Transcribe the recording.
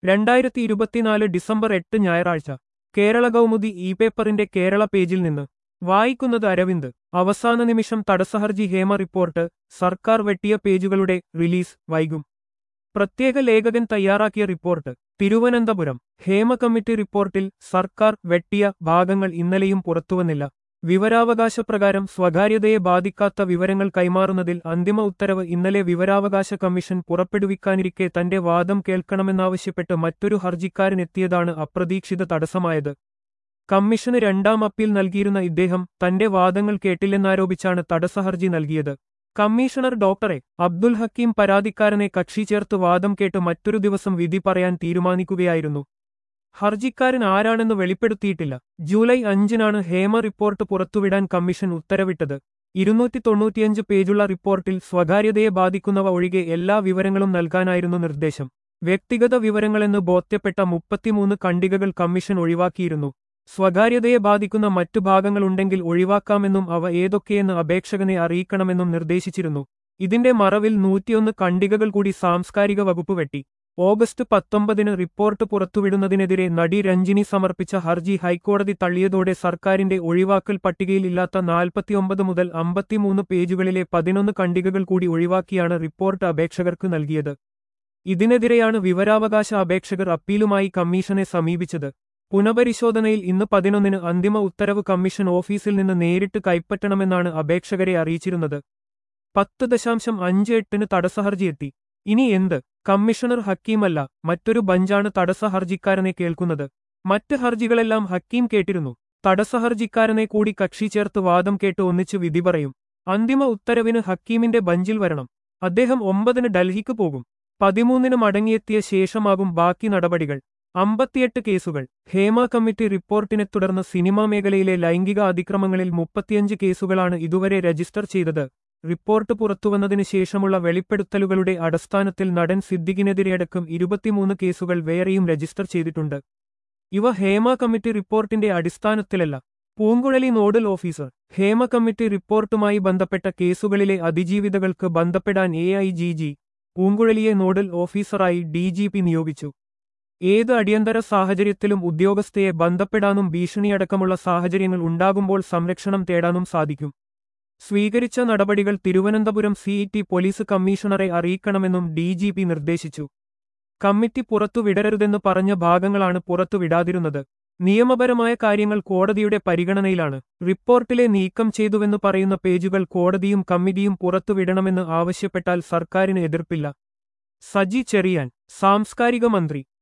രണ്ടായിരത്തി ഇരുപത്തിനാല് ഡിസംബർ എട്ട് ഞായറാഴ്ച കേരള കൗമുദി ഇ പേപ്പറിന്റെ കേരള പേജിൽ നിന്ന് വായിക്കുന്നത് അരവിന്ദ് അവസാന നിമിഷം തടസ്സഹർജി ഹേമ റിപ്പോർട്ട് സർക്കാർ വെട്ടിയ പേജുകളുടെ റിലീസ് വൈകും പ്രത്യേക ലേഖകൻ തയ്യാറാക്കിയ റിപ്പോർട്ട് തിരുവനന്തപുരം ഹേമ കമ്മിറ്റി റിപ്പോർട്ടിൽ സർക്കാർ വെട്ടിയ ഭാഗങ്ങൾ ഇന്നലെയും പുറത്തുവന്നില്ല വിവരാവകാശപ്രകാരം സ്വകാര്യതയെ ബാധിക്കാത്ത വിവരങ്ങൾ കൈമാറുന്നതിൽ അന്തിമ ഉത്തരവ് ഇന്നലെ വിവരാവകാശ കമ്മീഷൻ പുറപ്പെടുവിക്കാനിരിക്കെ തന്റെ വാദം കേൾക്കണമെന്നാവശ്യപ്പെട്ട് മറ്റൊരു ഹർജിക്കാരനെത്തിയതാണ് അപ്രതീക്ഷിത തടസ്സമായത് കമ്മീഷന് രണ്ടാം അപ്പീൽ നൽകിയിരുന്ന ഇദ്ദേഹം തന്റെ വാദങ്ങൾ കേട്ടില്ലെന്നാരോപിച്ചാണ് തടസ്സഹർജി നൽകിയത് കമ്മീഷണർ ഡോക്ടറെ അബ്ദുൽ ഹക്കീം പരാതിക്കാരനെ കക്ഷി ചേർത്ത് വാദം കേട്ട് മറ്റൊരു ദിവസം വിധി പറയാൻ തീരുമാനിക്കുകയായിരുന്നു ഹർജിക്കാരൻ ആരാണെന്ന് വെളിപ്പെടുത്തിയിട്ടില്ല ജൂലൈ അഞ്ചിനാണ് ഹേമ റിപ്പോർട്ട് പുറത്തുവിടാൻ കമ്മീഷൻ ഉത്തരവിട്ടത് ഇരുന്നൂറ്റി തൊണ്ണൂറ്റിയഞ്ച് പേജുള്ള റിപ്പോർട്ടിൽ സ്വകാര്യതയെ ബാധിക്കുന്നവ ഒഴികെ എല്ലാ വിവരങ്ങളും നൽകാനായിരുന്നു നിർദ്ദേശം വ്യക്തിഗത വിവരങ്ങളെന്ന് ബോധ്യപ്പെട്ട മുപ്പത്തിമൂന്ന് ഖണ്ഡികകൾ കമ്മീഷൻ ഒഴിവാക്കിയിരുന്നു സ്വകാര്യതയെ ബാധിക്കുന്ന മറ്റു ഭാഗങ്ങളുണ്ടെങ്കിൽ ഒഴിവാക്കാമെന്നും അവ ഏതൊക്കെയെന്ന് അപേക്ഷകനെ അറിയിക്കണമെന്നും നിർദ്ദേശിച്ചിരുന്നു ഇതിന്റെ മറവിൽ നൂറ്റിയൊന്ന് ഖണ്ഡികകൾ കൂടി സാംസ്കാരിക വകുപ്പ് വെട്ടി ഓഗസ്റ്റ് പത്തൊമ്പതിന് റിപ്പോർട്ട് പുറത്തുവിടുന്നതിനെതിരെ നടി രഞ്ജിനി സമർപ്പിച്ച ഹർജി ഹൈക്കോടതി തള്ളിയതോടെ സർക്കാരിന്റെ ഒഴിവാക്കൽ പട്ടികയിൽ ഇല്ലാത്ത നാൽപ്പത്തിയൊമ്പത് മുതൽ അമ്പത്തിമൂന്ന് പേജുകളിലെ പതിനൊന്ന് ഖണ്ഡികകൾ കൂടി ഒഴിവാക്കിയാണ് റിപ്പോർട്ട് അപേക്ഷകർക്ക് നൽകിയത് ഇതിനെതിരെയാണ് വിവരാവകാശ അപേക്ഷകർ അപ്പീലുമായി കമ്മീഷനെ സമീപിച്ചത് പുനഃപരിശോധനയിൽ ഇന്ന് പതിനൊന്നിന് അന്തിമ ഉത്തരവ് കമ്മീഷൻ ഓഫീസിൽ നിന്ന് നേരിട്ട് കൈപ്പറ്റണമെന്നാണ് അപേക്ഷകരെ അറിയിച്ചിരുന്നത് പത്ത് ദശാംശം അഞ്ച് എട്ടിന് തടസ്സഹർജിയെത്തി ഇനി എന്ത് കമ്മീഷണർ ഹക്കീമല്ല മറ്റൊരു ബഞ്ചാണ് തടസ്സ ഹർജിക്കാരനെ കേൾക്കുന്നത് മറ്റ് ഹർജികളെല്ലാം ഹക്കീം കേട്ടിരുന്നു തടസ്സഹർജിക്കാരനെ കൂടി കക്ഷി ചേർത്ത് വാദം കേട്ട് ഒന്നിച്ച് വിധി പറയും അന്തിമ ഉത്തരവിന് ഹക്കീമിന്റെ ബഞ്ചിൽ വരണം അദ്ദേഹം ഒമ്പതിന് ഡൽഹിക്ക് പോകും പതിമൂന്നിന് മടങ്ങിയെത്തിയ ശേഷമാകും ബാക്കി നടപടികൾ അമ്പത്തിയെട്ട് കേസുകൾ ഹേമ കമ്മിറ്റി റിപ്പോർട്ടിനെ തുടർന്ന് സിനിമാ മേഖലയിലെ ലൈംഗിക അതിക്രമങ്ങളിൽ മുപ്പത്തിയഞ്ച് കേസുകളാണ് ഇതുവരെ രജിസ്റ്റർ ചെയ്തത് റിപ്പോർട്ട് പുറത്തുവന്നതിനു ശേഷമുള്ള വെളിപ്പെടുത്തലുകളുടെ അടിസ്ഥാനത്തിൽ നടൻ സിദ്ദിഖിനെതിരെയടക്കം ഇരുപത്തിമൂന്ന് കേസുകൾ വേറെയും രജിസ്റ്റർ ചെയ്തിട്ടുണ്ട് ഇവ ഹേമ കമ്മിറ്റി റിപ്പോർട്ടിന്റെ അടിസ്ഥാനത്തിലല്ല Poonkuzhali nodal officer Hema committee റിപ്പോർട്ടുമായി ബന്ധപ്പെട്ട കേസുകളിലെ അതിജീവിതകൾക്ക് ബന്ധപ്പെടാൻ എ ഐ ജി ജി പൂങ്കുഴലിയെ നോഡൽ ഓഫീസറായി ഡി ജി പി നിയോഗിച്ചു ഏത് അടിയന്തര സാഹചര്യത്തിലും ഉദ്യോഗസ്ഥയെ ബന്ധപ്പെടാനും ഭീഷണിയടക്കമുള്ള സാഹചര്യങ്ങൾ ഉണ്ടാകുമ്പോൾ സംരക്ഷണം തേടാനും സാധിക്കും സ്വീകരിച്ച നടപടികൾ തിരുവനന്തപുരം സിഇടി പോലീസ് കമ്മീഷണറെ അറിയിക്കണമെന്നും ഡി ജി പി നിർദ്ദേശിച്ചു കമ്മിറ്റി പുറത്തുവിടരുതെന്ന് പറഞ്ഞ ഭാഗങ്ങളാണ് പുറത്തുവിടാതിരുന്നത് നിയമപരമായ കാര്യങ്ങൾ കോടതിയുടെ പരിഗണനയിലാണ് റിപ്പോർട്ടിലെ നീക്കം ചെയ്തുവെന്ന് പറയുന്ന പേജുകൾ കോടതിയും കമ്മിറ്റിയും പുറത്തുവിടണമെന്ന് ആവശ്യപ്പെട്ടാൽ സർക്കാരിന് എതിർപ്പില്ല സജി ചെറിയാൻ സാംസ്കാരിക മന്ത്രി